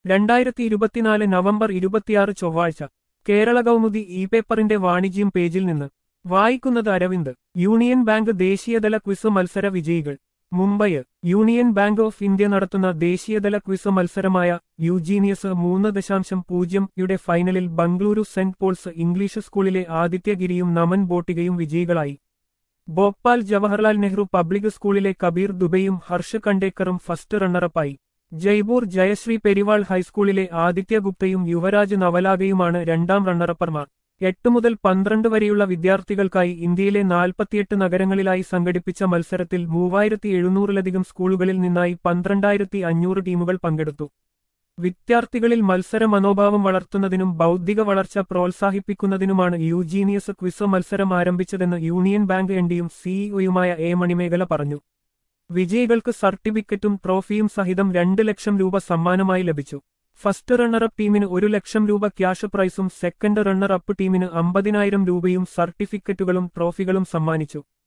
രണ്ടായിരത്തി ഇരുപത്തിനാല് നവംബർ ഇരുപത്തിയാറ് ചൊവ്വാഴ്ച കേരള കൗമുദി ഇ പേപ്പറിന്റെ വാണിജ്യം പേജിൽ നിന്ന് വായിക്കുന്നത് അരവിന്ദ് യൂണിയൻ ബാങ്ക് ദേശീയതല ക്വിസ് മത്സര വിജയികൾ Mumbai union bank of India നടത്തുന്ന ദേശീയതല ക്വിസ് മത്സരമായ യൂജീനിയസ് മൂന്ന് ദശാംശം പൂജ്യം യുടെ ഫൈനലിൽ ബംഗളൂരു സെന്റ് പോൾസ് ഇംഗ്ലീഷ് സ്കൂളിലെ ആദിത്യഗിരിയും നമൻ ബോട്ടികയും വിജയികളായി ഭോപ്പാൽ ജവഹർലാൽ നെഹ്റു പബ്ലിക് സ്കൂളിലെ കബീർ ദുബൈയും ഹർഷ് കണ്ടേക്കറും ഫസ്റ്റ് റണ്ണറപ്പായി ജയ്പൂർ ജയശ്രീ പെരിവാൾ ഹൈസ്കൂളിലെ ആദിത്യ ഗുപ്തയും യുവരാജ് നവലാഗയുമാണ് രണ്ടാം റണ്ണറപ്പർമാർ എട്ട് മുതൽ പന്ത്രണ്ട് വരെയുള്ള വിദ്യാർത്ഥികൾക്കായി ഇന്ത്യയിലെ നാൽപ്പത്തിയെട്ട് നഗരങ്ങളിലായി സംഘടിപ്പിച്ച മത്സരത്തിൽ മൂവായിരത്തി എഴുന്നൂറിലധികം സ്കൂളുകളിൽ നിന്നായി പന്ത്രണ്ടായിരത്തി അഞ്ഞൂറ് ടീമുകൾ പങ്കെടുത്തു വിദ്യാർത്ഥികളിൽ മത്സര മനോഭാവം വളർത്തുന്നതിനും ബൗദ്ധിക വളർച്ച പ്രോത്സാഹിപ്പിക്കുന്നതിനുമാണ് യൂജീനിയസ് ക്വിസ് മത്സരം ആരംഭിച്ചതെന്ന് യൂണിയൻ ബാങ്ക് എംഡിയും സിഇഒയുമായ എ മണിമേഖല പറഞ്ഞു വിജയികൾക്ക് സർട്ടിഫിക്കറ്റും ട്രോഫിയും സഹിതം രണ്ട് ലക്ഷം രൂപ സമ്മാനമായി ലഭിച്ചു ഫസ്റ്റ് റണ്ണറപ്പ് ടീമിന് ഒരു ലക്ഷം രൂപ ക്യാഷ് പ്രൈസും സെക്കൻഡ് റണ്ണർ അപ്പ് ടീമിന് അമ്പതിനായിരം രൂപയും സർട്ടിഫിക്കറ്റുകളും ട്രോഫികളും സമ്മാനിച്ചു